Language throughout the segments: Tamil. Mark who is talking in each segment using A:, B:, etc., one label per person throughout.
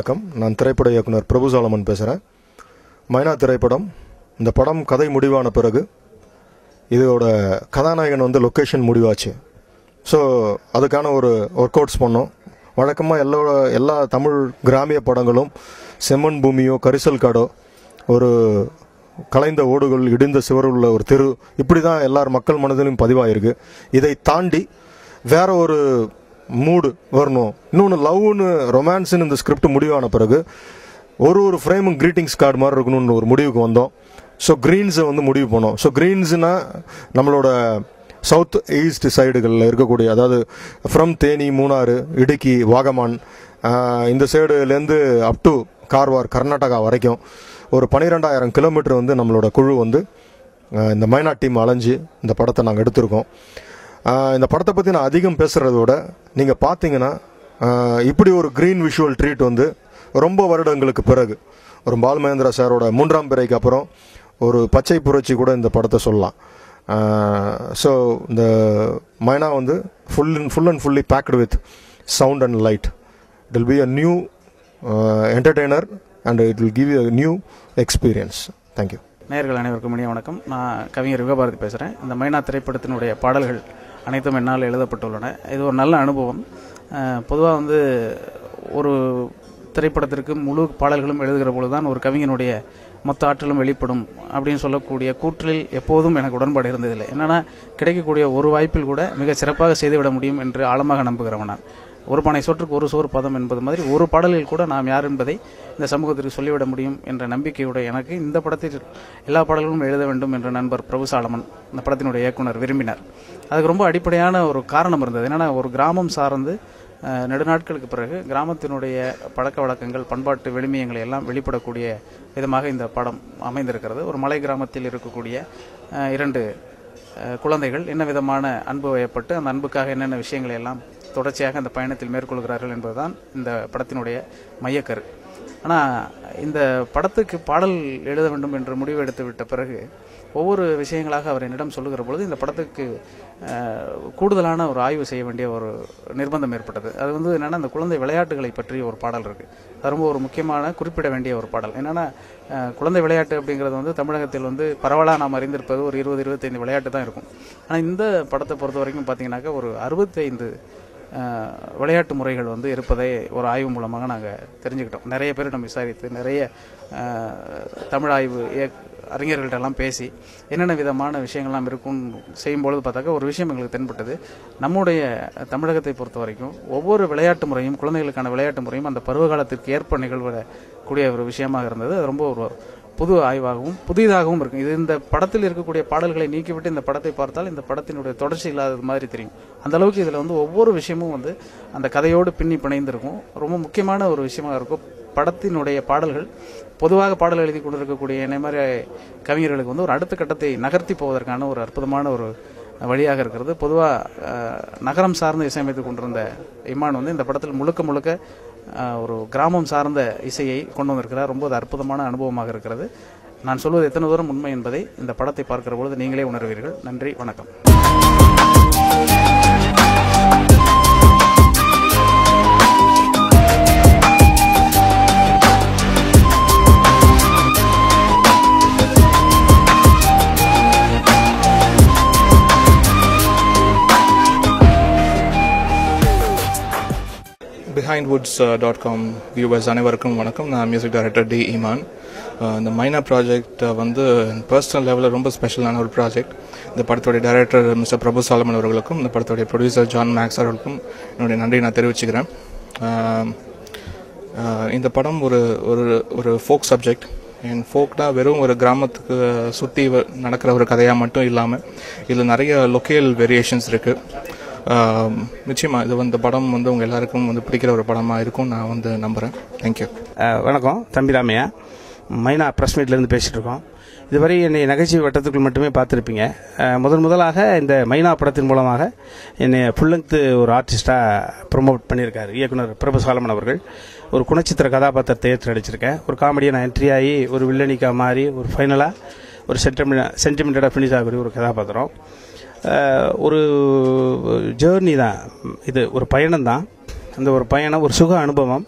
A: வணக்கம் நான் திரைப்பட இயக்குனர் பிரபு சாலமன் பேசுகிறேன் மைனா திரைப்படம் இந்த படம் கதை முடிவான பிறகு இதோட கதாநாயகன் வந்து லொக்கேஷன் முடிவாச்சு ஸோ அதுக்கான ஒரு ஒர்க் அவுட்ஸ் பண்ணோம் வழக்கமாக எல்லா எல்லா தமிழ் கிராமிய படங்களும் செம்மண் பூமியோ கரிசல் காடோ ஒரு கலைந்த ஓடுகள் இடிந்த சிவருள்ள ஒரு தெரு இப்படி தான் எல்லார் மக்கள் மனதிலும் பதிவாயிருக்கு இதை தாண்டி வேற ஒரு மூடு வரணும் இன்னொன்று லவ்னு ரொமான்ஸ்னு இந்த ஸ்கிரிப்ட் முடிவான பிறகு ஒரு ஒரு ஃப்ரேமும் கிரீட்டிங்ஸ் கார்டு மாதிரி இருக்கணும்னு ஒரு முடிவுக்கு வந்தோம் ஸோ க்ரீன்ஸை வந்து முடிவு பண்ணோம் ஸோ க்ரீன்ஸ்னா நம்மளோட சவுத் ஈஸ்ட் சைடுகளில் இருக்கக்கூடிய அதாவது ஃப்ரம் தேனி மூணாறு இடுக்கி வாகமான் ஆஹ், இந்த சைடுலேருந்து அப் டு கார்வார் கர்நாடகா வரைக்கும் ஒரு பன்னிரெண்டாயிரம் கிலோமீட்டர் வந்து நம்மளோட குழு வந்து ஆஹ், இந்த மைனா டீம் அலைஞ்சு இந்த படத்தை நாங்கள் எடுத்திருக்கோம் ஆஹ், இந்த படத்தை பற்றி நான் அதிகம் பேசுகிறத விட நீங்கள் பார்த்தீங்கன்னா ஆஹ், இப்படி ஒரு க்ரீன் விஷுவல் ட்ரீட் வந்து ரொம்ப வருடங்களுக்கு பிறகு ஒரு பால் மகேந்திரா சாரோட மூன்றாம் பிறைக்கு அப்புறம் ஒரு பச்சை புரட்சி கூட இந்த படத்தை சொல்லலாம் ஸோ இந்த மைனா வந்து full full and fully packed with sound and light it will be a new entertainer and it will give you new experience thank you
B: நேயர்கள் அனைவருக்கும் இனிய வணக்கம் நான் கவிஞர் யுகபாரதி பேசுகிறேன் இந்த மைனா திரைப்படத்தினுடைய பாடல்கள் அனைத்தும் என்னால் எழுதப்பட்டுள்ளன இது ஒரு நல்ல அனுபவம் பொதுவாக வந்து ஒரு திரைப்படத்திற்கு முழு பாடல்களும் எழுதுகிற பொழுது தான் ஒரு கவிஞனுடைய மொத்த ஆற்றலும் வெளிப்படும் அப்படின்னு சொல்லக்கூடிய கூற்றில் எப்போதும் எனக்கு உடன்பாடு இருந்ததில்லை என்னன்னா கிடைக்கக்கூடிய ஒரு வாய்ப்பில் கூட மிக சிறப்பாக செய்துவிட முடியும் என்று ஆழமாக நம்புகிறவன் நான் ஒரு பானை சோற்றுக்கு ஒரு சோறு பதம் என்பது மாதிரி ஒரு பாடலில் கூட நாம் யார் என்பதை இந்த சமூகத்திற்கு சொல்லிவிட முடியும் என்ற நம்பிக்கையுடைய எனக்கு இந்த படத்தில் எல்லா பாடல்களும் எழுத வேண்டும் என்ற நண்பர் பிரபு சாலமன் இந்த படத்தினுடைய இயக்குனர் விரும்பினார் அதுக்கு ரொம்ப அடிப்படையான ஒரு காரணம் இருந்தது என்னன்னா ஒரு கிராமம் சார்ந்து அஹ், நெடுநாட்களுக்கு பிறகு கிராமத்தினுடைய பழக்க வழக்கங்கள் பண்பாட்டு விழுமியங்களை எல்லாம் வெளிப்படக்கூடிய விதமாக இந்த படம் அமைந்திருக்கிறது ஒரு மலை கிராமத்தில் இருக்கக்கூடிய அஹ், இரண்டு அஹ், குழந்தைகள் என்ன விதமான அன்பு வயப்பட்டு அந்த அன்புக்காக என்னென்ன விஷயங்களை எல்லாம் தொடர்ச்சியாக அந்த பயணத்தில் மேற்கொள்கிறார்கள் என்பதுதான் இந்த படத்தினுடைய மையக்கரு ஆனால் இந்த படத்துக்கு பாடல் எழுத வேண்டும் என்று முடிவு எடுத்து விட்ட பிறகு ஒவ்வொரு விஷயங்களாக அவர் என்னிடம் சொல்லுகிற பொழுது இந்த படத்துக்கு அஹ், கூடுதலான ஒரு ஆய்வு செய்ய வேண்டிய ஒரு நிர்பந்தம் ஏற்பட்டது அது வந்து என்னென்னா அந்த குழந்தை விளையாட்டுகளை பற்றி ஒரு பாடல் இருக்குது அது ரொம்ப ஒரு முக்கியமான குறிப்பிட வேண்டிய ஒரு பாடல் என்னென்னா அஹ், குழந்தை விளையாட்டு அப்படிங்கிறது வந்து தமிழகத்தில் வந்து பரவலாக நாம் அறிந்திருப்பது ஒரு இருபது இருபத்தைந்து விளையாட்டு தான் இருக்கும் ஆனால் இந்த படத்தை பொறுத்த வரைக்கும் பார்த்தீங்கன்னாக்கா ஒரு அறுபத்தைந்து அஹ், விளையாட்டு முறைகள் வந்து இருப்பதை ஒரு ஆய்வு மூலமாக நாங்கள் தெரிஞ்சுக்கிட்டோம் நிறைய பேரிடம் விசாரித்து நிறைய அஹ், தமிழ் ஆய்வு இயக்- அறிஞர்கள்ட்ட எல்லாம் பேசி என்னென்ன விதமான விஷயங்கள்லாம் இருக்கும்னு செய்யும்பொழுது பார்த்தாக்கா ஒரு விஷயம் எங்களுக்கு தென்பட்டது நம்முடைய தமிழகத்தை பொறுத்த வரைக்கும் ஒவ்வொரு விளையாட்டு முறையும் குழந்தைகளுக்கான விளையாட்டு முறையும் அந்த பருவ காலத்திற்கு ஏற்ப நிகழ்வக்கூடிய ஒரு விஷயமாக இருந்தது அது ரொம்ப ஒரு புது ஆய்வாகவும் புதிதாகவும் இருக்கும் இது இந்த படத்தில் இருக்கக்கூடிய பாடல்களை நீக்கிவிட்டு இந்த படத்தை பார்த்தால் இந்த படத்தினுடைய தொடர்ச்சி இல்லாதது மாதிரி தெரியும் அந்த அளவுக்கு இதில் வந்து ஒவ்வொரு விஷயமும் வந்து அந்த கதையோடு பின்னி பிணைந்திருக்கும் ரொம்ப முக்கியமான ஒரு விஷயமா இருக்கும் படத்தினுடைய பாடல்கள் பொதுவாக பாடல் எழுதி கொண்டிருக்கக்கூடிய என்னை மாதிரி கவிஞர்களுக்கு வந்து ஒரு அடுத்த கட்டத்தை நகர்த்தி போவதற்கான ஒரு அற்புதமான ஒரு வழியாக இருக்கிறது பொதுவாக நகரம் சார்ந்து இசையமைத்து கொண்டிருந்த இமான் வந்து இந்த படத்தில் முழுக்க முழுக்க அஹ், ஒரு கிராமம் சார்ந்த இசையை கொண்டு வந்திருக்கிறார் ரொம்ப அது அற்புதமான அனுபவமாக இருக்கிறது நான் சொல்வது எத்தனை தூரம் உண்மை என்பதை இந்த படத்தை பார்க்கிற பொழுது நீங்களே உணர்வீர்கள் நன்றி வணக்கம்
C: பிஹைண்ட்வுட்ஸ் டாட் காம் வியூவர்ஸ் அனைவருக்கும் வணக்கம் நான் மியூசிக் டைரக்டர் டி ஈமான் அஹ் இந்த மைனா ப்ராஜெக்ட் வந்து பர்சனல் லெவலில் ரொம்ப ஸ்பெஷலான ஒரு ப்ராஜெக்ட் இந்த படத்துடைய டைரக்டர் மிஸ்டர் பிரபு சாலமன் அவர்களுக்கும் இந்த படத்துடைய ப்ரொடியூசர் ஜான் மேக்ஸ் அவர்களுக்கும் என்னுடைய நன்றியை நான் தெரிவிச்சுக்கிறேன் அஹ் அஹ் இந்த படம் ஒரு ஒரு ஒரு ஃபோக் சப்ஜெக்ட் அண்ட் ஃபோக்னா வெறும் ஒரு கிராமத்துக்கு சுற்றி நடக்கிற ஒரு கதையாக மட்டும் இல்லாமல் இதில் நிறைய லொக்கேல் வேரியேஷன்ஸ் இருக்குது நிச்சயமாக இது வந்து படம் வந்து உங்கள் எல்லாருக்கும் வந்து பிடிக்கிற ஒரு படமாக இருக்கும் நான் வந்து நம்புகிறேன் தேங்க்யூ
D: அஹ் வணக்கம் தம்பிராமையா மைனா ப்ரெஸ் மீட்லேருந்து பேசிகிட்டு இருக்கோம் இதுவரை என்னை நகைச்சுவை வட்டத்துக்குள் மட்டுமே பார்த்துருப்பீங்க அஹ் முதன் முதலாக இந்த மைனா படத்தின் மூலமாக என்னை ஃபுல் லெங்க்த்து ஒரு ஆர்டிஸ்டாக ப்ரொமோட் பண்ணியிருக்காரு இயக்குனர் பிரபு சாலமன் அவர்கள் ஒரு குணச்சித்திர கதாபாத்திரத்தை ஏற்று நடிச்சிருக்கேன் ஒரு காமெடியை நான் என்ட்ரி ஆகி ஒரு வில்லனிக்கா மாறி ஒரு ஃபைனலாக ஒரு சென்டிமெண்ட் சென்டிமெண்டடாக ஃபினிஷ் ஆகக்கூடிய ஒரு கதாபாத்திரம் அஹ் ஒரு ஜேர்னி தான் இது ஒரு பயணம் தான் அந்த ஒரு பயணம் ஒரு சுக அனுபவம்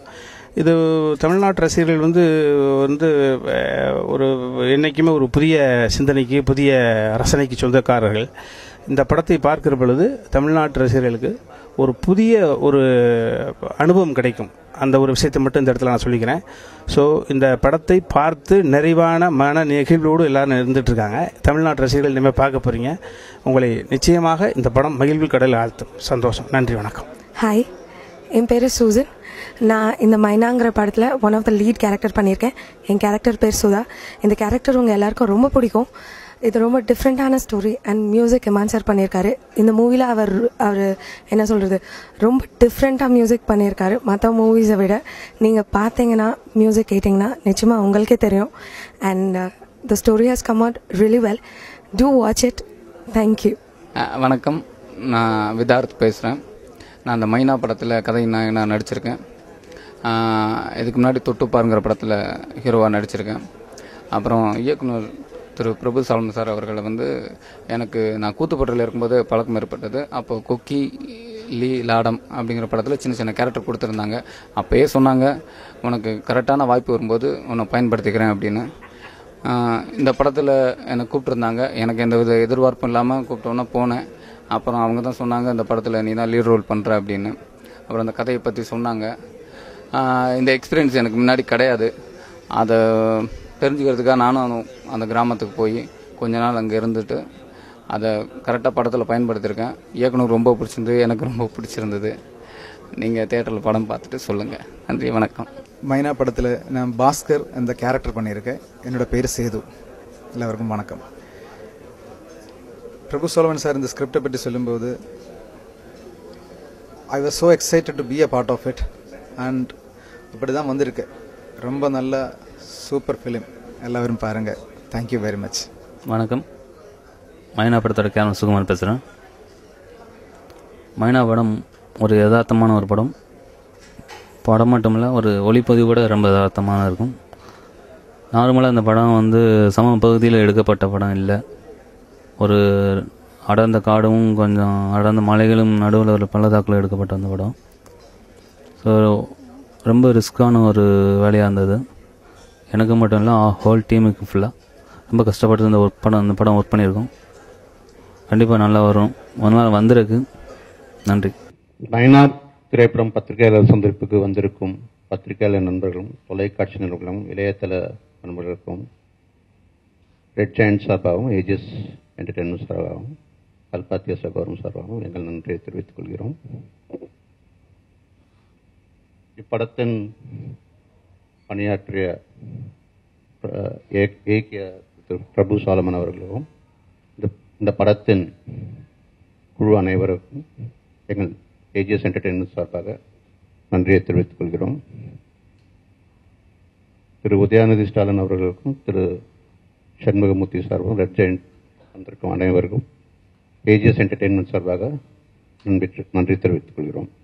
D: இது தமிழ்நாட்டு ரசிகர்கள் வந்து வந்து அஹ், ஒரு என்றைக்குமே ஒரு புதிய சிந்தனைக்கு புதிய ரசனைக்கு சொந்தக்காரர்கள் இந்த படத்தை பார்க்கிற பொழுது தமிழ்நாட்டு ரசிகர்களுக்கு ஒரு புதிய ஒரு அனுபவம் கிடைக்கும் அந்த ஒரு விஷயத்தை மட்டும் இந்த இடத்துல நான் சொல்லிக்கிறேன் ஸோ இந்த படத்தை பார்த்து நிறைவான மன நெகிழ்வோடு எல்லாரும் இருந்துட்டு இருக்காங்க தமிழ்நாட்டு ரசிகர்கள் இனிமேல் பார்க்க போகிறீங்க உங்களை நிச்சயமாக இந்த படம் மகிழ்வில் கடல் ஆழ்த்தும் சந்தோஷம் நன்றி வணக்கம்
E: ஹாய் என் பேர் சூசன் நான் இந்த மைனாங்கிற படத்தில் one of the lead character பண்ணியிருக்கேன் என் கேரக்டர் பேர் சுதா இந்த கேரக்டர் உங்கள் எல்லாருக்கும் ரொம்ப பிடிக்கும் இது ரொம்ப டிஃப்ரெண்ட்டான story and music Imman sir பண்ணியிருக்காரு இந்த மூவியில் அவர் அவர் என்ன சொல்கிறது ரொம்ப டிஃப்ரெண்ட்டாக மியூசிக் பண்ணியிருக்காரு மற்ற மூவிஸை விட நீங்கள் பார்த்தீங்கன்னா மியூசிக் கேட்டிங்கன்னா நிச்சயமாக உங்களுக்கே தெரியும் and the story has come out really well to watch it thank you
F: அஹ் வணக்கம் நான் விதார்த் பேசுகிறேன் நான் அந்த மைனா படத்தில் கதை நாயகனாக நடிச்சிருக்கேன் அஹ் இதுக்கு முன்னாடி தொட்டுப்பாருங்கிற படத்தில் ஹீரோவாக நடிச்சிருக்கேன் அப்புறம் இயக்குனர் திரு பிரபு சாலமன் சார் அவர்களை வந்து எனக்கு நான் கூத்துப்பட்டில் இருக்கும்போது பழக்கம் ஏற்பட்டது அப்போ கொக்கி லீ லாடம் அப்படிங்கிற படத்தில் சின்ன சின்ன கேரக்டர் கொடுத்துருந்தாங்க அப்போயே சொன்னாங்க உனக்கு கரெக்டான வாய்ப்பு வரும்போது உன்னை பயன்படுத்திக்கிறேன் அப்படின்னு ஆஹ் இந்த படத்தில் என்னை கூப்பிட்டுருந்தாங்க எனக்கு எந்த வித எதிர்பார்ப்பும் இல்லாமல் கூப்பிட்டோன்னே போனேன் அப்புறம் அவங்க தான் சொன்னாங்க இந்த படத்தில் நீ தான் லீட் ரோல் பண்ணுற அப்படின்னு அப்புறம் அந்த கதையை பற்றி சொன்னாங்க ஆஹ் இந்த எக்ஸ்பீரியன்ஸ் எனக்கு முன்னாடி கிடையாது அதை தெரிஞ்சுக்கிறதுக்காக நானும் அந்த- அந்த கிராமத்துக்கு போய் கொஞ்ச நாள் அங்கே இருந்துட்டு அதை கரெக்டாக படத்தில் பயன்படுத்தியிருக்கேன் இயக்குனர் ரொம்ப பிடிச்சிருந்தது எனக்கு ரொம்ப பிடிச்சிருந்தது நீங்கள் தேட்டரில் படம் பார்த்துட்டு சொல்லுங்கள் நன்றி வணக்கம்
G: மைனா படத்தில் நான் பாஸ்கர் அந்த கேரக்டர் பண்ணியிருக்கேன் என்னோட பேர் சேது எல்லாருக்கும் வணக்கம் பிரபு சோலவன் சார் இந்த ஸ்கிரிப்டை பற்றி சொல்லும்போது I was so excited to be a part of it and இப்படி தான் வந்திருக்கு ரொம்ப நல்ல சூப்பர் ஃபிலிம் எல்லாரும் பாருங்கள் தேங்க்யூ வெரி மச்
H: வணக்கம் மைனா படத்தோட கேமரா சுகுமார் பேசுகிறேன் மைனா படம் ஒரு யதார்த்தமான ஒரு படம் படம் மட்டும் இல்லை ஒரு ஒளிப்பதிவு கூட ரொம்ப யதார்த்தமான இருக்கும் நார்மலாக இந்த படம் வந்து சம பகுதியில் எடுக்கப்பட்ட படம் இல்லை ஒரு அடர்ந்த காடும் கொஞ்சம் அடர்ந்த மலைகளும் நடுவில் ஒரு பள்ளத்தாக்கில் எடுக்கப்பட்ட அந்த படம் ஸோ ரொம்ப ரிஸ்க்கான ஒரு வேலையாக இருந்தது எனக்கு மட்டும் இல்லை ஹோல் டீமுக்கு ஃபுல்லாக ரொம்ப கஷ்டப்பட்டு இந்த ஒர்க் படம் இந்த படம் ஒர்க் பண்ணியிருக்கோம் கண்டிப்பாக நல்லா வரும் ஒரு நாள் வந்திருக்கு நன்றி
I: நயனார் திரைப்படம் பத்திரிகையாளர் சந்திப்புக்கு வந்திருக்கும் பத்திரிகையாளர் நண்பர்களும் தொலைக்காட்சி நிறுவனங்களும் இளையதள நண்பர்களுக்கும் ரெட் ஜாயின்ட் சார்பாகவும் ஏஜஸ் என்டர்டெயின்மெண்ட் சார்பாகவும் கல்பாத்திய சகோதரம் சார்பாகவும் எங்கள் நன்றியை தெரிவித்துக் கொள்கிறோம் இப்படத்தின் பணியாற்றிய அஹ், இயக்- இயக்கிய திரு பிரபு சாலமன் அவர்களுக்கும் இந்த இந்த படத்தின் குழு அனைவருக்கும் எங்கள் ஏஜிஎஸ் என்டர்டெயின்மெண்ட் சார்பாக நன்றியை தெரிவித்துக் கொள்கிறோம் திரு உதயாநிதி ஸ்டாலின் அவர்களுக்கும் திரு சண்முகமூர்த்தி சார்பும் ரெட் ஜெயண்ட் வந்திருக்கும் அனைவருக்கும் ஏஜிஎஸ் என்டர்டெயின்மெண்ட் சார்பாக நன்றி நன்றி தெரிவித்துக் கொள்கிறோம்